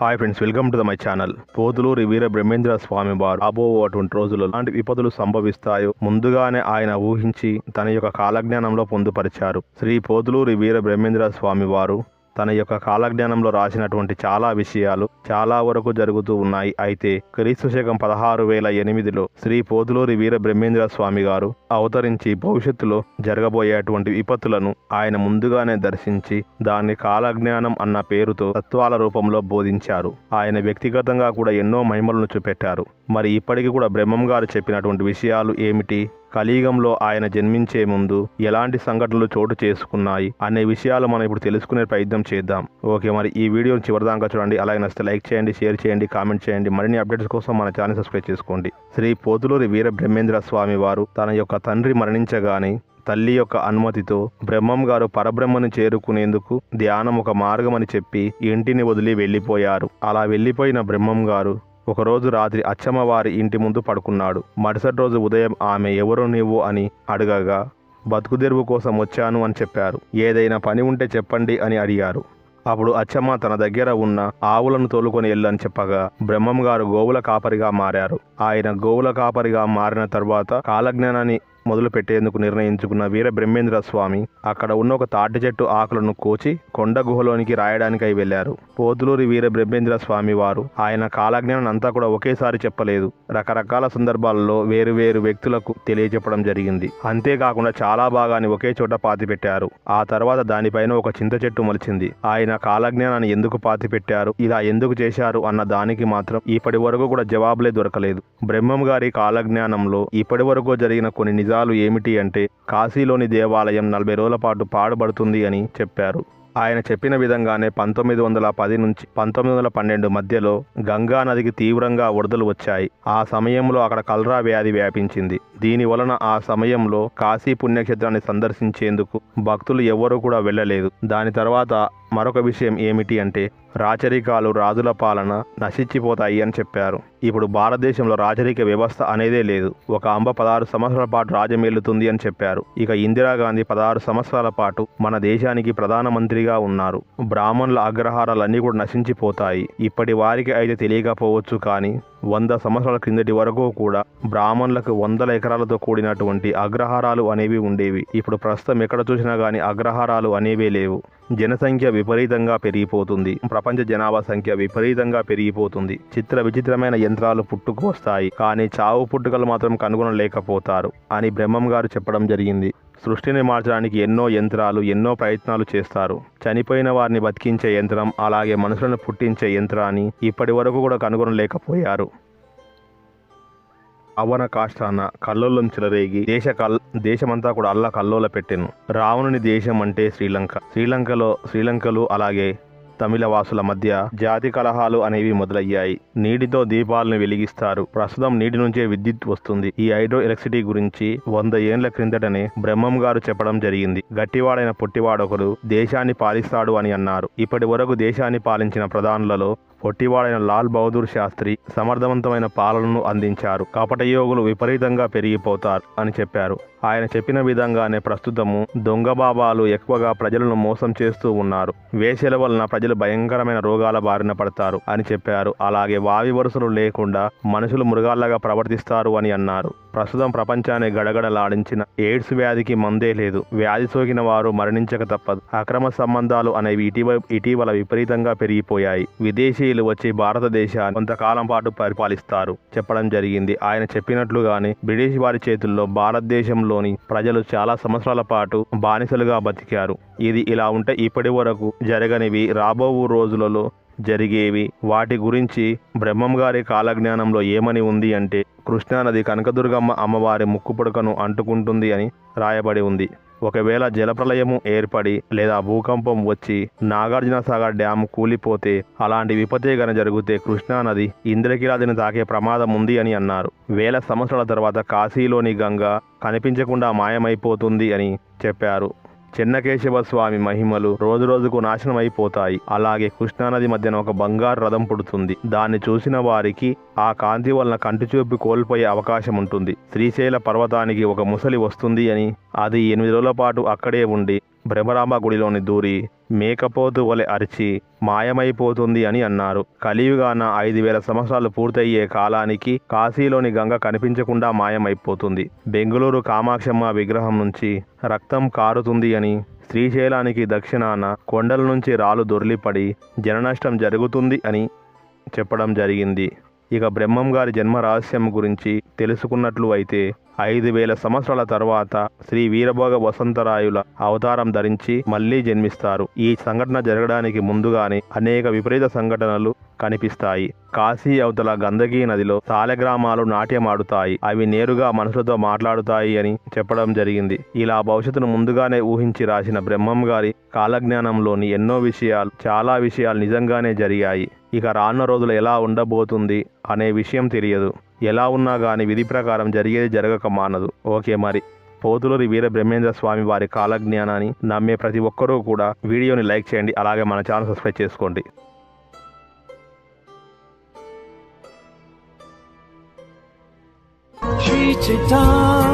hi friends welcome to the my channel Pothuluri Veera Brahmendra Swami వారు రాబో అటువంటి రోజుల్లో ఎలాంటి విపదలు సంభవిస్తాయో ముందుగానే ఆయన ఊహించి తన యొక్క కాలజ్ఞానంలో పొందుపరిచారు శ్రీ పోతులూరి వీర బ్రహ్మేంద్ర స్వామి వారు తన యొక్క కాలజ్ఞానంలో రాసినటువంటి చాలా విషయాలు చాలా వరకు జరుగుతూ ఉన్నాయి అయితే క్రీస్తు శకం పదహారు వేల ఎనిమిదిలో శ్రీ పోతులూరి వీర బ్రహ్మేంద్ర స్వామి గారు అవతరించి భవిష్యత్తులో జరగబోయేటువంటి విపత్తులను ఆయన ముందుగానే దర్శించి దాన్ని కాలజ్ఞానం అన్న పేరుతో తత్వాల రూపంలో బోధించారు ఆయన వ్యక్తిగతంగా కూడా ఎన్నో మహిమలను చూపెట్టారు మరి ఇప్పటికీ కూడా బ్రహ్మం గారు చెప్పినటువంటి విషయాలు ఏమిటి కలియుగంలో ఆయన జన్మించే ముందు ఎలాంటి సంఘటనలు చోటు చేసుకున్నాయి అనే విషయాలు మనం ఇప్పుడు తెలుసుకునే ప్రయత్నం చేద్దాం ఓకే మరి ఈ వీడియోని చివరిదాకా చూడండి అలాగే నచ్చితే లైక్ చేయండి షేర్ చేయండి కామెంట్ చేయండి మరిన్ని అప్డేట్స్ కోసం మన ఛానల్ సబ్స్క్రైబ్ చేసుకోండి శ్రీ పోతులూరి వీర బ్రహ్మేంద్ర స్వామి వారు తన యొక్క తండ్రి మరణించగానే తల్లి యొక్క అనుమతితో బ్రహ్మం గారు పరబ్రహ్మను చేరుకునేందుకు ధ్యానం ఒక మార్గం అని చెప్పి ఇంటిని వదిలి వెళ్ళిపోయారు అలా వెళ్ళిపోయిన బ్రహ్మం గారు ఒకరోజు రాత్రి అచ్చమ్మ వారి ఇంటి ముందు పడుకున్నాడు మరుసటి రోజు ఉదయం ఆమె ఎవరు నీవు అని అడగగా బతుకుదెరువు కోసం వచ్చాను అని చెప్పారు ఏదైనా పని ఉంటే చెప్పండి అని అడిగారు అప్పుడు అచ్చమ్మ తన దగ్గర ఉన్న ఆవులను తోలుకొని వెళ్ళని చెప్పగా బ్రహ్మం గారు గోవుల కాపరిగా మారారు ఆయన గోవుల కాపరిగా మారిన తర్వాత కాలజ్ఞానాన్ని మొదలు పెట్టేందుకు నిర్ణయించుకున్న వీర బ్రహ్మేంద్ర స్వామి అక్కడ ఉన్న ఒక తాటి చెట్టు ఆకులను కోచి కొండ గుహలోనికి రాయడానికై వెళ్లారు పోతులూరి వీర బ్రహ్మేంద్ర స్వామి వారు ఆయన కాలజ్ఞానం అంతా కూడా ఒకేసారి చెప్పలేదు రకరకాల సందర్భాల్లో వేరు వేరు వ్యక్తులకు తెలియజెప్పడం జరిగింది అంతేకాకుండా చాలా భాగాన్ని ఒకే చోట పాతి పెట్టారు ఆ తర్వాత దానిపైన ఒక చింత చెట్టు మొలిచింది ఆయన కాలజ్ఞానాన్ని ఎందుకు పాతి పెట్టారు ఇలా ఎందుకు చేశారు అన్న దానికి మాత్రం ఇప్పటి వరకు కూడా జవాబులే దొరకలేదు బ్రహ్మం గారి కాలజ్ఞానంలో ఇప్పటి వరకు జరిగిన కొన్ని నిజాలు ఏమిటి అంటే కాశీలోని దేవాలయం నలభై రోజుల పాటు పాడుబడుతుంది అని చెప్పారు ఆయన చెప్పిన విధంగానే పంతొమ్మిది వందల పది నుంచి పంతొమ్మిది వందల పన్నెండు మధ్యలో గంగా నదికి తీవ్రంగా వరదలు వచ్చాయి ఆ సమయంలో అక్కడ కలరా వ్యాధి వ్యాపించింది దీని వలన ఆ సమయంలో కాశీ పుణ్యక్షేత్రాన్ని సందర్శించేందుకు భక్తులు ఎవరూ కూడా వెళ్ళలేదు దాని తర్వాత మరొక విషయం ఏమిటి అంటే రాచరికాలు రాజుల పాలన నశించిపోతాయి అని చెప్పారు ఇప్పుడు భారతదేశంలో రాజరిక వ్యవస్థ అనేదే లేదు ఒక అంబ పదహారు సంవత్సరాల పాటు రాజమేలుతుంది అని చెప్పారు ఇక ఇందిరాగాంధీ పదహారు సంవత్సరాల పాటు మన దేశానికి ప్రధానమంత్రిగా ఉన్నారు బ్రాహ్మణుల అగ్రహారాలన్నీ కూడా నశించిపోతాయి ఇప్పటి వారికి అయితే తెలియకపోవచ్చు కానీ వంద సంవత్సరాల క్రిందటి వరకు కూడా బ్రాహ్మణులకు వందల ఎకరాలతో కూడినటువంటి అగ్రహారాలు అనేవి ఉండేవి ఇప్పుడు ప్రస్తుతం ఎక్కడ చూసినా కానీ అగ్రహారాలు అనేవే లేవు జనసంఖ్య విపరీతంగా పెరిగిపోతుంది ప్రపంచ జనాభా సంఖ్య విపరీతంగా పెరిగిపోతుంది చిత్ర విచిత్రమైన యంత్రాలు పుట్టుకు వస్తాయి కానీ చావు పుట్టుకలు మాత్రం కనుగొనలేకపోతారు అని బ్రహ్మం గారు చెప్పడం జరిగింది సృష్టిని మార్చడానికి ఎన్నో యంత్రాలు ఎన్నో ప్రయత్నాలు చేస్తారు చనిపోయిన వారిని బతికించే యంత్రం అలాగే మనుషులను పుట్టించే యంత్రాన్ని ఇప్పటి వరకు కూడా కనుగొనలేకపోయారు అవన కాష్టాన కల్లోలం చెలరేగి దేశ కల్ దేశమంతా కూడా అల్ల కల్లోల పెట్టెను రావణుని దేశం అంటే శ్రీలంక శ్రీలంకలో శ్రీలంకలు అలాగే తమిళ వాసుల మధ్య జాతి కలహాలు అనేవి మొదలయ్యాయి నీటితో దీపాలను వెలిగిస్తారు ప్రస్తుతం నీటి నుంచే విద్యుత్ వస్తుంది ఈ హైడ్రో ఎలక్ట్రిసిటీ గురించి వంద ఏండ్ల క్రిందటనే బ్రహ్మం గారు చెప్పడం జరిగింది గట్టివాడైన పొట్టివాడొకడు దేశాన్ని పాలిస్తాడు అని అన్నారు ఇప్పటి వరకు దేశాన్ని పాలించిన ప్రధానులలో పొట్టివాడైన లాల్ బహదూర్ శాస్త్రి సమర్థవంతమైన పాలనను అందించారు కపటయోగులు విపరీతంగా పెరిగిపోతారు అని చెప్పారు ఆయన చెప్పిన విధంగానే ప్రస్తుతము దొంగ బాబాలు ఎక్కువగా ప్రజలను మోసం చేస్తూ ఉన్నారు వేసెల వలన ప్రజలు భయంకరమైన రోగాల బారిన పడతారు అని చెప్పారు అలాగే వావి వరుసలు లేకుండా మనుషులు మృగాల్లాగా ప్రవర్తిస్తారు అని అన్నారు ప్రస్తుతం ప్రపంచాన్ని గడగడలాడించిన ఎయిడ్స్ వ్యాధికి మందే లేదు వ్యాధి సోకిన వారు మరణించక తప్పదు అక్రమ సంబంధాలు అనేవి ఇటీవల ఇటీవల విపరీతంగా పెరిగిపోయాయి విదేశీయులు వచ్చి భారతదేశాన్ని కొంతకాలం పాటు పరిపాలిస్తారు చెప్పడం జరిగింది ఆయన చెప్పినట్లుగానే బ్రిటిష్ వారి చేతుల్లో భారతదేశంలోని ప్రజలు చాలా సంవత్సరాల పాటు బానిసలుగా బతికారు ఇది ఇలా ఉంటే ఇప్పటి వరకు జరగనివి రాబో రోజులలో జరిగేవి వాటి గురించి బ్రహ్మం గారి కాలజ్ఞానంలో ఏమని ఉంది అంటే కృష్ణానది కనకదుర్గమ్మ అమ్మవారి ముక్కు పుడకను అంటుకుంటుంది అని రాయబడి ఉంది ఒకవేళ జలప్రలయము ఏర్పడి లేదా భూకంపం వచ్చి నాగార్జున సాగర్ డ్యామ్ కూలిపోతే అలాంటి విపత్తే గన జరిగితే కృష్ణానది ఇంద్రకిరాదిని తాకే ప్రమాదం ఉంది అని అన్నారు వేల సంవత్సరాల తర్వాత కాశీలోని గంగ కనిపించకుండా మాయమైపోతుంది అని చెప్పారు చెన్నకేశవ స్వామి మహిమలు రోజు రోజుకు నాశనం అయిపోతాయి అలాగే కృష్ణానది మధ్యన ఒక బంగారు రథం పుడుతుంది దాన్ని చూసిన వారికి ఆ కాంతి వలన కంటి చూపు కోల్పోయే అవకాశం ఉంటుంది శ్రీశైల పర్వతానికి ఒక ముసలి వస్తుంది అని అది ఎనిమిది రోజుల పాటు అక్కడే ఉండి భ్రమరాంబ గుడిలోని దూరి మేకపోతు వలె అరిచి మాయమైపోతుంది అని అన్నారు కలియుగాన ఐదు వేల సంవత్సరాలు పూర్తయ్యే కాలానికి కాశీలోని గంగ కనిపించకుండా మాయమైపోతుంది బెంగళూరు కామాక్షమ్మ విగ్రహం నుంచి రక్తం కారుతుంది అని శ్రీశైలానికి దక్షిణాన కొండల నుంచి రాళ్ళు దొర్లిపడి జననష్టం జరుగుతుంది అని చెప్పడం జరిగింది ఇక బ్రహ్మం గారి జన్మ రహస్యం గురించి తెలుసుకున్నట్లు అయితే ఐదు వేల సంవత్సరాల తర్వాత శ్రీ వీరభోగ వసంతరాయుల అవతారం ధరించి మళ్ళీ జన్మిస్తారు ఈ సంఘటన జరగడానికి ముందుగానే అనేక విపరీత సంఘటనలు కనిపిస్తాయి కాశీ అవతల గందకీ నదిలో సాలెగ్రామాలు నాట్యమాడుతాయి అవి నేరుగా మనుషులతో మాట్లాడుతాయి అని చెప్పడం జరిగింది ఇలా భవిష్యత్తును ముందుగానే ఊహించి రాసిన బ్రహ్మం గారి కాలజ్ఞానంలోని ఎన్నో విషయాలు చాలా విషయాలు నిజంగానే జరిగాయి ఇక రానున్న రోజులు ఎలా ఉండబోతుంది అనే విషయం తెలియదు ఎలా ఉన్నా కానీ విధి ప్రకారం జరిగేది జరగక మానదు ఓకే మరి పోతులూరి వీర బ్రహ్మేంద్ర స్వామి వారి కాలజ్ఞానాన్ని నమ్మే ప్రతి ఒక్కరూ కూడా వీడియోని లైక్ చేయండి అలాగే మన ఛానల్ సబ్స్క్రైబ్ చేసుకోండి Shri Chaitanya